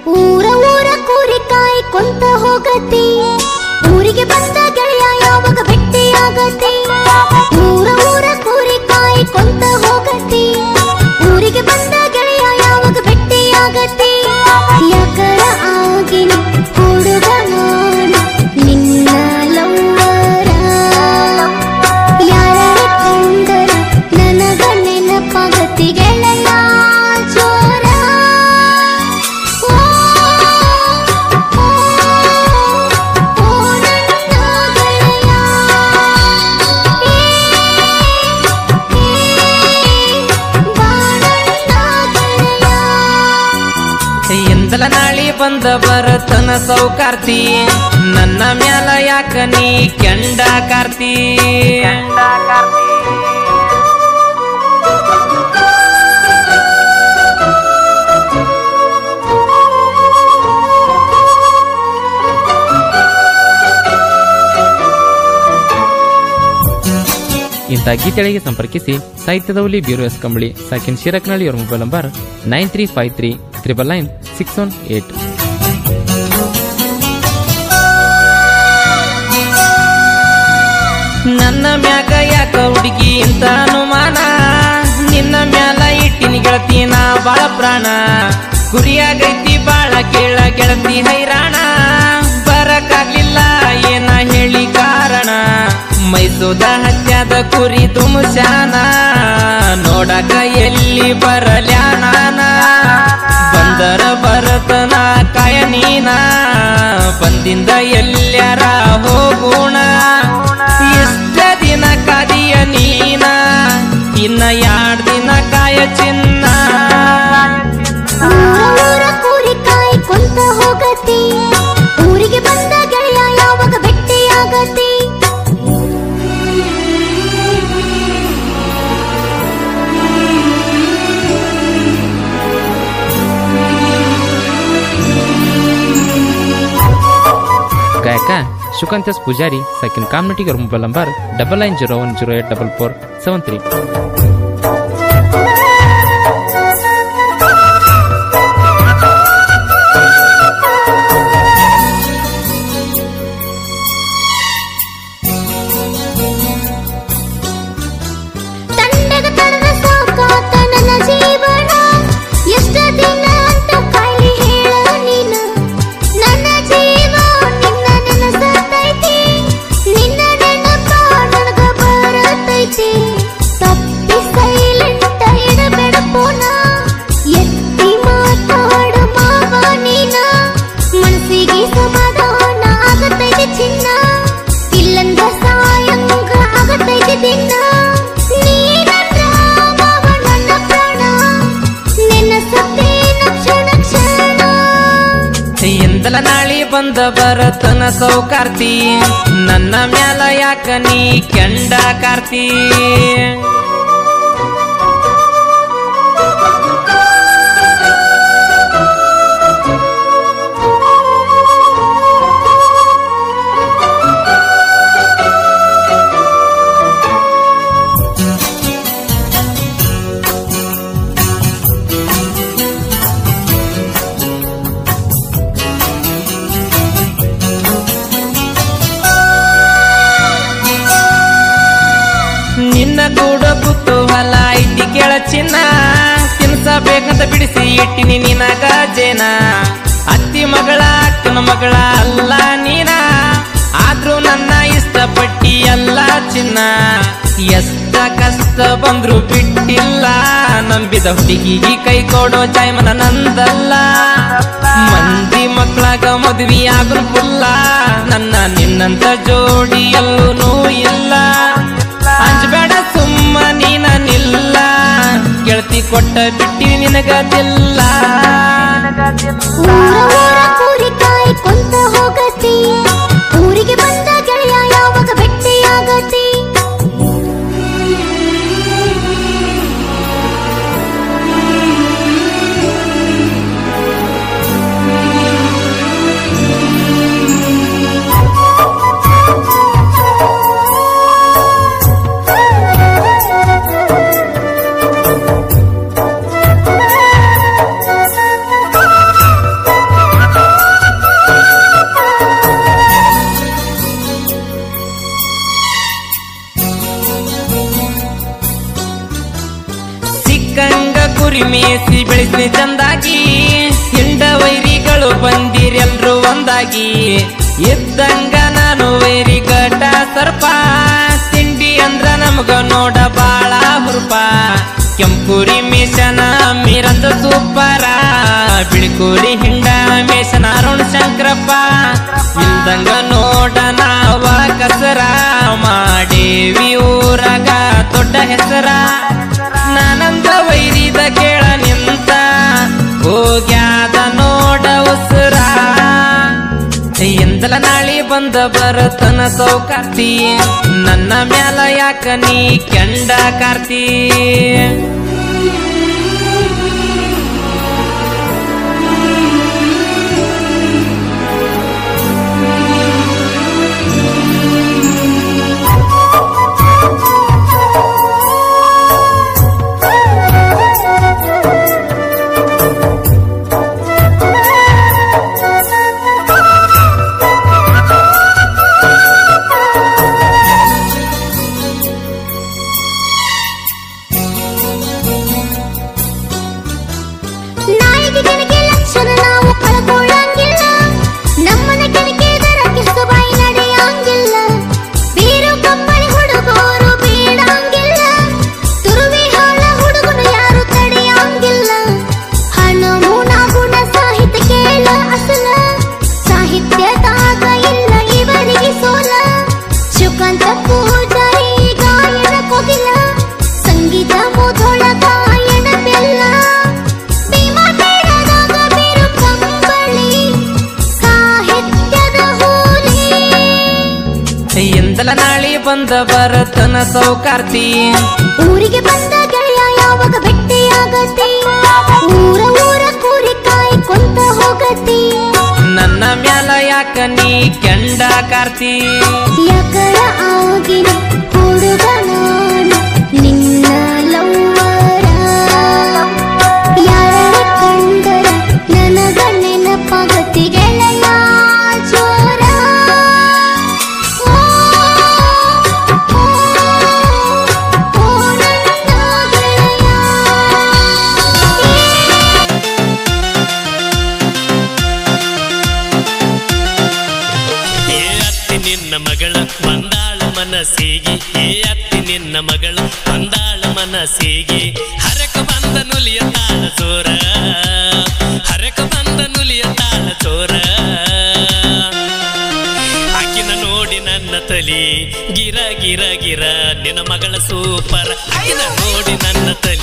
ಊರ ಊರ ಕೂರಿ ಕಾಯ್ಕೊಂತ ಹೋಗತಿ ಊರಿಗೆ ಬಂದ ಗೆಳೆಯ ಯಾವಾಗ ಭೇಟಿಯಾಗತಿ ಊರ ಊರ ಕೂರಿ ಕಾಯ್ಕೊಂತ ಹೋಗತಿ ಊರಿಗೆ ಬಂದ ಗೆಳೆಯ ಯಾವಾಗ ಭೇಟಿಯಾಗತಿ ಯಾಕರ ಆಗಿನ ಹುಡುಗ ನಾನು ನಿನ್ನ ಲವ್ವರ ಯಾರ ಕಂಡರ ನನಗ ನೆನಪಾಗತಿ ಗೆಳೆಯ ಜೋರ ಓ, ಓ, ಓ ನನ್ನ ಗೆಳೆಯ. ಏ, ಏ, ಬಾ ನನ್ನ ಗೆಳೆಯ. ಎಂದಲ ನಾಳಿ ಬಂದ ಬರತನ ಸೌಕಾರ್ತಿ ನನ್ನ ಮ್ಯಾಲ ಯಾಕ ನೀ ಕೆಂಡ ಕಾರ್ತಿ ಇಂಥ ಗೀತೆಗಳಿಗೆ ಸಂಪರ್ಕಿಸಿ ಸಾಹಿತ್ಯದ ಹುಲಿ ಬ್ಯೂರೋ ಎಸ್ ಕಂಬಳಿ ಸಾಕಿನ್ ಶಿರಕ್ನಳ್ಳಿ ಅವರ mobile number nine three five three triple nine six one eight ನನ್ನ ಮ್ಯಾಗ ಯಾಕ ಹುಡುಗಿ ಅಂತ ಅನುಮಾನ ನಿನ್ನ ಮ್ಯಾಲ ಇಟ್ಟಿನಿ ಗೆಳತಿ ನಾ ಬಾಳ ಪ್ರಾಣ ಗುರಿಯಾಗೈತಿ ಬಾಳ ಕೇಳ ಗೆಳತಿ ಹೈರಾಣ ಬರಕಾಗ್ಲಿಲ್ಲ ಏನ ಹೇಳಿ ಕಾರಣ ಮೈಸೂದ ಹತ್ಯಾದ ಕುರಿ ತುಮಶಾನ ನೋಡಕ ಎಲ್ಲಿ ಬರಲ್ಯಾನ ಬಂದರ ಬರತನ ಕಾಯ ನೀನ ಬಂದಿಂದ ಎಲ್ಲರ ಹೋಗೋಣ ಇಷ್ಟ ದಿನ ಕಾದಿಯ ನೀನ ಇನ್ನ ಎರಡ್ ದಿನ ಕಾಯ ಚಿನ್ನ ಊರ ಊರ ಕೂರಿ ಕಾಯ್ಕೊಂತ ಹೋಗತಿ ಊರಿಗೆ ಬಂದ ಗೆಳೆಯ ಯಾವಾಗ ಭೇಟಿಯಾಗತಿ ಗಾಯಕ ಶುಕಾಂತಸ್ ಪೂಜಾರಿ ಸೆಕೆಂಡ್ ಕಾಮ್ನಟಿಗೆ ಅವ್ರ mobile number double nine zero one zero eight double four seven three ತಂಡಗ ತಡದ ಸಾಕಾತ ನನ್ನ ಜೀವನ ಎಷ್ಟ ದಿನ ಅಂತ ಕಾಯ್ಲಿ ಹೇಳ ನೀನ ನನ್ನ ಜೀವ ನಿನ್ನ ನೆನಸತೈತಿ ನಿನ್ನ ನೆನಪ ನನಗ ಬರತೈತಿ ತಪ್ಪಿ ಸೈಲೆಂಟ್ ಇಡಬೇಡ ಪೋನ ಎತ್ತಿ ಮಾತಾಡ ಮಾವ ನೀನ ಮನಸ್ಸಿಗೆ ಸಮಾಧಾನ ಆಗತೈತಿ ಚಿನ್ನ ಇಲ್ಲಂದ ಸಾಯಂಗ ಆಗತೈತಿ ದಿನ ನೀನಂದ್ರ ಮಾವ ನನ್ನ ಪ್ರಾಣ ನೆನಸತ್ತೇನ ಕ್ಷಣ ಕ್ಷಣ ಎಂದಲ ನಾಳಿ ಬಂದ ಬರತನ ಸೌಕಾರ್ತಿ ನನ್ನ ಮ್ಯಾಲ ಯಾಕ ನೀ ಕೆಂಡ ಕಾರ್ತಿ ನಿನ್ನ ಕೂಡ ಕುತೂಹಲ ಐತಿ ಕೇಳ ಚಿನ್ನ ತಿನ್ಸಬೇಕಂತ ಬಿಡಿಸಿ ಇಟ್ಟಿನಿ ನಿನ ಗಾಜೇನ ಅತ್ತಿ ಮಗಳ ಅಕ್ಕನ ಮಗಳ ಅಲ್ಲ ನೀನ ಆದ್ರೂ ನನ್ನ ಇಷ್ಟಪಟ್ಟಿ ಎಲ್ಲ ಚಿನ್ನ ಎಷ್ಟ ಕಷ್ಟ ಬಂದ್ರು ಬಿಟ್ಟಿಲ್ಲ ನಂಬಿದ ಹುಡುಗಿಗೆ ಕೈ ಕೊಡೋ ಜಾಯ್ಮನ ನಂದಲ್ಲ ಮಂದಿ ಮಕ್ಕಳಾಗ ಮದ್ವಿ ಆಗು ಫುಲ್ಲ ನನ್ನ ನಿನ್ನಂತ ಜೋಡಿ ಎಲ್ಲೂ ಇಲ್ಲ ಅಂಜಬೇಡ ಸುಮ್ಮ ನೀನ ನಿಲ್ಲ ಗೆಳತಿ ಕೊಟ್ಟ ಬಿಟ್ಟಿ ನಿನಗದಿಲ್ಲ ಊರ ಊರ ಕೂರಿ ಕಾಯ್ಕೊಂತ ಹೋಗತಿ ಊರಿಗೆ ಬಂದ ಗೆಳೆಯ ಯಾವಾಗ ಭೇಟಿಯಾಗತಿ ನೋಡ್ತೀನಿ ಚಂದಾಗಿ ಹಿಂಡ ವೈರಿಗಳು ಬಂದಿರೆಲ್ರು ಒಂದಾಗಿ ಇದ್ದಂಗ ನಾನು ವೈರಿ ಗಟ ಸರ್ಪ ತಿಂಡಿ ಅಂದ್ರ ನಮಗ ನೋಡ ಬಾಳ ಹುರುಪ ಕೆಂಪುರಿ ಮೇಷನ ಮೀರಂದ ಸೂಪರ ಬಿಳಿಕೂರಿ ಹಿಂಡ ಮೇಷನ ಅರುಣ್ ಶಂಕರಪ್ಪ ಇಲ್ದಂಗ ನೋಡ ನಾವ ಕಸರ ಮಾಡೇವಿ ಊರಾಗ ದೊಡ್ಡ ಹೆಸರ ನಾನಂದ ವೈರಿದ ಕೇಳ ನಿಂತ ಹೋಗ್ಯಾದ ನೋಡ ಉಸುರ ಎಂದಲ ನಾಳಿ ಬಂದ ಬರತನ ಸೌಕಾರ್ತಿ ನನ್ನ ಮ್ಯಾಲ ಯಾಕ ನೀ ಕೆಂಡ ಕಾರ್ತಿ ನಾಯಿಗೆ ಕೆಣಕೆ ಲಕ್ಷಣ ನಾವು ಕಳ್ಕೊಳ್ಳಂಗಿಲ್ಲ ನಮ್ಮನ ಕೆಣಕಿದರ ಕಿಸು ಬಾಯಿ ನಡೆಯಂಗಿಲ್ಲ ಬೀರು ಕಂಬಳಿ ಹುಡುಗರು ಬೀಡಂಗಿಲ್ಲ ತುರುವಿ ಹಾಳ ಹುಡುಗನು ಯಾರು ತಡೆಯಂಗಿಲ್ಲ ಹಣ ಮೂಣ ಗುಣ ಸಾಹಿತ್ಯ ಕೇಳ ಅಸಲ ಸಾಹಿತ್ಯದಾಗ ಇಲ್ಲ ಇವರಿಗೆ ಸೋಲ ಶುಕಂತ ಪೂಜಾರಿ ಗಾಯನ ಕೋಗಿಲ ಸಂಗೀತ ಮುಧೋಳ ಗಾಯನ ಬೆಲ್ಲ ಭೀಮಾ ತೀರದಾಗ ಬೀರು ಕಂಬಳಿ ಸಾಹಿತ್ಯದ ಹೂಲಿ ಎಂದಲ ನಾಳಿ ಬಂದ ಬರತನ ಸೌಕಾರ್ತಿ ಊರಿಗೆ ಬಂದ ಗೆಳೆಯ ಯಾವಾಗ ಭೇಟಿಯಾಗತಿ ಊರ ಊರ ಕೂರಿ ಕಾಯಿ ಕೊಂತ ಹೋಗತಿ ನನ್ನ ಮ್ಯಾಲ ಯಾಕ ನೀ ಕೆಂಡ ಕಾರ್ತಿ ಯಾಕರ ಆಗಿನ ಹುಡುಗ ನಾನು ನಿನ್ನ ಲವ್ವರ ಯಾರ ಕಂಡರ ನನಗ ನೆನಪಾಗತಿ ಗೆಳೆಯ ಜೋರ ಓ, ಓ, ಓ ನನ್ನ ಗೆಳೆಯ ಏ ಅತ್ತಿ ನಿನ್ನ ಮಗಳ ಬಂದಾಳ ಮನಸ್ಸಿಗೆ ಏ ಅತ್ತಿ ನಿನ್ನ ಮಗಳ ಬಂದಾಳ ಮನಸ್ಸಿಗೆ ಹರಕ ಬಂದ ನುಲಿಯ ತಾಳ ಚೋರ ಹರಕ ಬಂದ ನುಲಿಯ ತಾಳ ಚೋರ ಆಕಿನ ನೋಡಿ ನನ್ನ ತಲಿ ಗಿರ ಗಿರ ಗಿರ ನಿನ್ನ ಮಗಳ ಸೂಪರ್ ಆಕಿನ ನೋಡಿ ನನ್ನ ತಲಿ